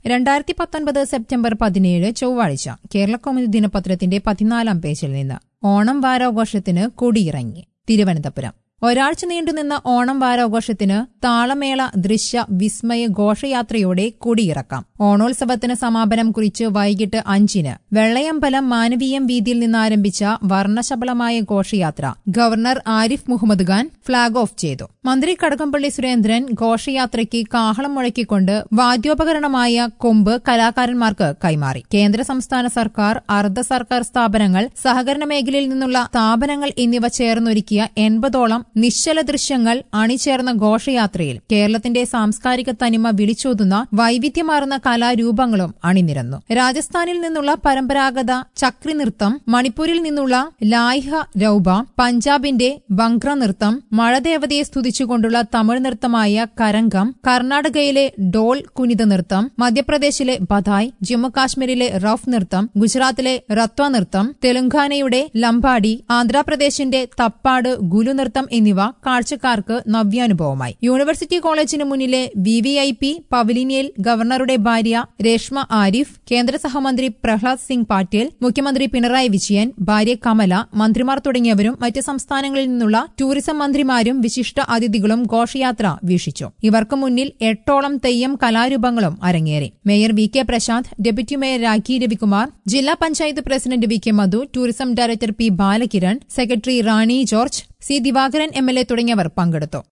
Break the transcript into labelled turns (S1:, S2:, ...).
S1: രണ്ടായിരത്തി പത്തൊൻപത് സെപ്റ്റംബർ പതിനേഴ് ചൊവ്വാഴ്ച കേരള കൗമുദി ദിനപത്രത്തിന്റെ പതിനാലാം പേജിൽ നിന്ന് ഓണം വാരാഘോഷത്തിന് കൊടിയിറങ്ങി തിരുവനന്തപുരം ഒരാഴ്ച നീണ്ടുനിന്ന ഓണം വാരാഘോഷത്തിന് താളമേള ദൃശ്യ വിസ്മയ ഘോഷയാത്രയോടെ കൊടിയിറക്കാം ഓണോത്സവത്തിന് സമാപനം കുറിച്ച് വൈകിട്ട് അഞ്ചിന് വെള്ളയമ്പലം മാനവീയം വീതിയിൽ നിന്നാരംഭിച്ച വർണ്ണശബളമായ ഘോഷയാത്ര governor Arif Muhammad Khan flag off ചെയ്തു മന്ത്രി കടകംപള്ളി സുരേന്ദ്രൻ ഘോഷയാത്രയ്ക്ക് കാഹളം മുഴക്കിക്കൊണ്ട് വാദ്യോപകരണമായ കൊമ്പ് കലാകാരന്മാർക്ക് കൈമാറി കേന്ദ്ര സംസ്ഥാന സർക്കാർ അർദ്ധ സർക്കാർ സ്ഥാപനങ്ങൾ സഹകരണ മേഖലയിൽ നിന്നുള്ള സ്ഥാപനങ്ങൾ എന്നിവ ചേർന്നൊരുക്കിയ എൺപതോളം നിശ്ചല ദൃശ്യങ്ങൾ അണിചേർന്ന ഘോഷയാത്രയിൽ കേരളത്തിന്റെ സാംസ്കാരിക തനിമ വിളിച്ചോതുന്ന വൈവിധ്യമാർന്ന കലാരൂപങ്ങളും അണിനിരന്നു രാജസ്ഥാനിൽ നിന്നുള്ള പരമ്പരാഗത ചക്രി നൃത്തം മണിപ്പൂരിൽ നിന്നുള്ള ലായ്ഹ രൌബ പഞ്ചാബിന്റെ ബംഗ്ര നൃത്തം മഴദേവതയെ സ്തുതിച്ചുകൊണ്ടുള്ള തമിഴ് നൃത്തമായ കരംഗം കർണാടകയിലെ ഡോൾ കുനിത നൃത്തം മധ്യപ്രദേശിലെ ബധായ് ജമ്മുകാശ്മീരിലെ റഫ് നൃത്തം ഗുജറാത്തിലെ റത്വ നൃത്തം തെലങ്കാനയുടെ ലംബാഡി ആന്ധ്രാപ്രദേശിന്റെ തപ്പാട് ഗുലു നൃത്തം എന്നിവ കാഴ്ചക്കാർക്ക് നവ്യാനുഭവമായി യൂണിവേഴ്സിറ്റി കോളേജിന് മുന്നിലെ വി വി ഐ പി പവലിനിയിൽ ഗവർണറുടെ ഭാര്യ രേഷ്മ ആരിഫ് കേന്ദ്ര സഹമന്ത്രി പ്രഹ്ലാദ് സിംഗ് പാട്ടീൽ മുഖ്യമന്ത്രി പിണറായി വിജയൻ ഭാര്യ കമല മന്ത്രിമാർ തുടങ്ങിയവരും മറ്റ് സംസ്ഥാനങ്ങളിൽ നിന്നുള്ള ടൂറിസം മന്ത്രിമാരും വിശിഷ്ട അതിഥികളും ഘോഷയാത്ര വീക്ഷിച്ചു ഇവർക്ക് മുന്നിൽ എട്ടോളം തെയ്യം കലാരൂപങ്ങളും അരങ്ങേറി mayor V K Prashanth deputy mayor Rakhi Ravikumar ജില്ലാ panchayat president V K Madhu tourism director P Balakiran secretary Rani George C Divakaran M L A തുടങ്ങിയവർ പങ്കെടുത്തു